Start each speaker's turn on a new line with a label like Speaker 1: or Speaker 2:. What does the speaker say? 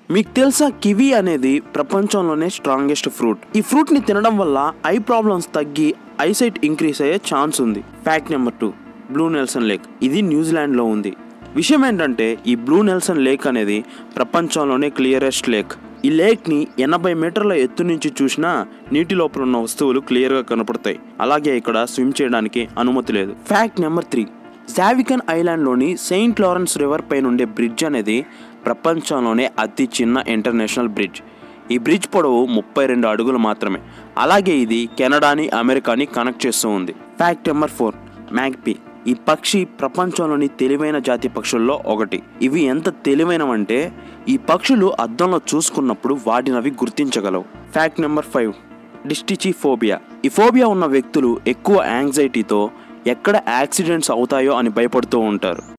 Speaker 1: మీకు తెలుసా కివి అనేది ప్రపంచంలోనే స్ట్రాంగెస్ట్ ఫ్రూట్ ఈ ఫ్రూట్ ని తినడం వల్ల ఐ ప్రాబ్లమ్స్ తగ్గి ఐసైట్ ఇంక్రీస్ అయ్యే ఛాన్స్ ఉంది fact number two blue Nelson lake ఇది న్యూజిలాండ్ లో ఉంది విషయం ఏంటంటే ఈ బ్లూ నెల్సన్ లేక్ అనేది ప్రపంచంలోనే క్లియరెస్ట్ లేక్ ఈ లేక్ ని ఎనభై మీటర్ల ఎత్తు నుంచి చూసినా నీటి లోపల ఉన్న వస్తువులు క్లియర్ గా కనపడతాయి అలాగే ఇక్కడ స్విమ్ చేయడానికి అనుమతి లేదు ఫ్యాక్ట్ నెంబర్ త్రీ జావికన్ ఐలాండ్లోని సెయింట్ లారెన్స్ రివర్ పైన ఉండే బ్రిడ్జ్ అనేది ప్రపంచంలోనే అతి చిన్న ఇంటర్నేషనల్ బ్రిడ్జ్ ఈ బ్రిడ్జ్ పొడవు ముప్పై రెండు అడుగులు మాత్రమే అలాగే ఇది కెనడాని అమెరికాని కనెక్ట్ చేస్తూ ఉంది ఫ్యాక్ట్ నెంబర్ ఫోర్ మ్యాగ్పీ ఈ పక్షి ప్రపంచంలోని తెలివైన జాతి పక్షుల్లో ఒకటి ఇవి ఎంత తెలివైనవంటే ఈ పక్షులు అద్దంలో చూసుకున్నప్పుడు వాటిని అవి గుర్తించగలవు fact number five dystychiphobia ఈ ఫోబియా ఉన్న వ్యక్తులు ఎక్కువ యాంగ్జైటీతో ఎక్కడ యాక్సిడెంట్స్ అవుతాయో అని భయపడుతూ ఉంటారు